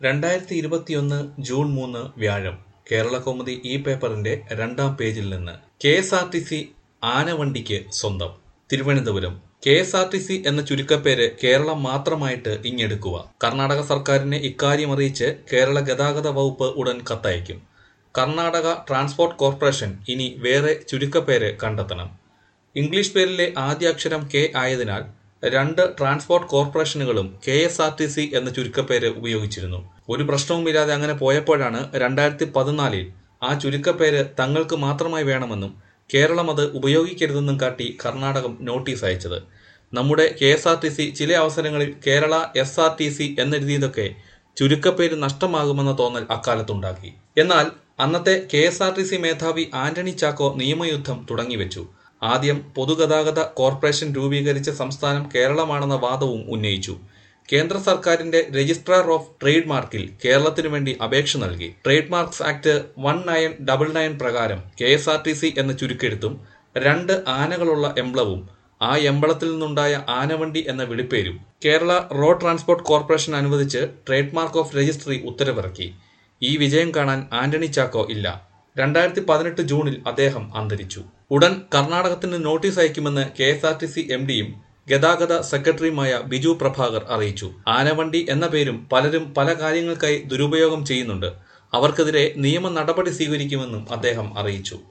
രണ്ടായിരത്തി ഇരുപത്തിയൊന്ന് ജൂൺ മൂന്ന് വ്യാഴം കേരളകൗമുദി ഈ പേപ്പറിന്റെ രണ്ടാം പേജിൽ നിന്ന് K S R T C ആനവണ്ടിക്ക് സ്വന്തം Thiruvananthapuram K S R T C എന്ന ചുരുക്കപ്പേര് കേരളം മാത്രമായിട്ട് ഇങ്ങെടുക്കുക കർണാടക സർക്കാരിനെ ഇക്കാര്യം അറിയിച്ച് കേരള ഗതാഗത വകുപ്പ് ഉടൻ കത്തയക്കും കർണാടക ട്രാൻസ്പോർട്ട് കോർപ്പറേഷൻ ഇനി വേറെ ചുരുക്കപ്പേര് കണ്ടെത്തണം ഇംഗ്ലീഷ് പേരിലെ ആദ്യ അക്ഷരം കെ ആയതിനാൽ രണ്ട് ട്രാൻസ്പോർട്ട് കോർപ്പറേഷനുകളും K S R T C എന്ന ചുരുക്കപ്പേര് ഉപയോഗിച്ചിരുന്നു ഒരു പ്രശ്നവുമില്ലാതെ അങ്ങനെ പോയപ്പോഴാണ് രണ്ടായിരത്തി പതിനാലിൽ ആ ചുരുക്കപ്പേര് തങ്ങൾക്ക് മാത്രമായി വേണമെന്നും കേരളം അത് ഉപയോഗിക്കരുതെന്നും കാട്ടി കർണാടകം നോട്ടീസ് അയച്ചത് നമ്മുടെ K S R T C ചില അവസരങ്ങളിൽ Kerala S R T C എന്നെഴുതിയതൊക്കെ ചുരുക്കപ്പേര് നഷ്ടമാകുമെന്ന തോന്നൽ അക്കാലത്തുണ്ടാക്കി എന്നാൽ അന്നത്തെ K S R T C മേധാവി ആന്റണി ചാക്കോ നിയമയുദ്ധം തുടങ്ങിവെച്ചു ആദ്യം പൊതുഗതാഗത കോർപ്പറേഷൻ രൂപീകരിച്ച സംസ്ഥാനം കേരളമാണെന്ന വാദവും ഉന്നയിച്ചു കേന്ദ്ര സർക്കാരിന്റെ രജിസ്ട്രാർ ഓഫ് ട്രേഡ് മാർക്കിൽ കേരളത്തിനു വേണ്ടി അപേക്ഷ നൽകി trade marks act one nine double nine പ്രകാരം K S R T C എന്ന ചുരുക്കെഴുത്തും രണ്ട് ആനകളുള്ള എംബ്ലവും ആ എംബളത്തിൽ നിന്നുണ്ടായ ആനവണ്ടി എന്ന വിളിപ്പേരും കേരള റോഡ് ട്രാൻസ്പോർട്ട് കോർപ്പറേഷൻ അനുവദിച്ച് ട്രേഡ് മാർക്ക് ഓഫ് രജിസ്ട്രി ഉത്തരവിറക്കി ഈ വിജയം കാണാൻ ആന്റണി ചാക്കോ ഇല്ല രണ്ടായിരത്തി പതിനെട്ട് ജൂണിൽ അദ്ദേഹം അന്തരിച്ചു ഉടൻ കർണാടകത്തിന് നോട്ടീസ് അയക്കുമെന്ന് K S R T C M ഡിയും ഗതാഗത സെക്രട്ടറിയുമായ ബിജു പ്രഭാകർ അറിയിച്ചു ആനവണ്ടി എന്ന പേരും പലരും പല കാര്യങ്ങൾക്കായി ദുരുപയോഗം ചെയ്യുന്നുണ്ട് അവർക്കെതിരെ നിയമ നടപടി സ്വീകരിക്കുമെന്നും അദ്ദേഹം അറിയിച്ചു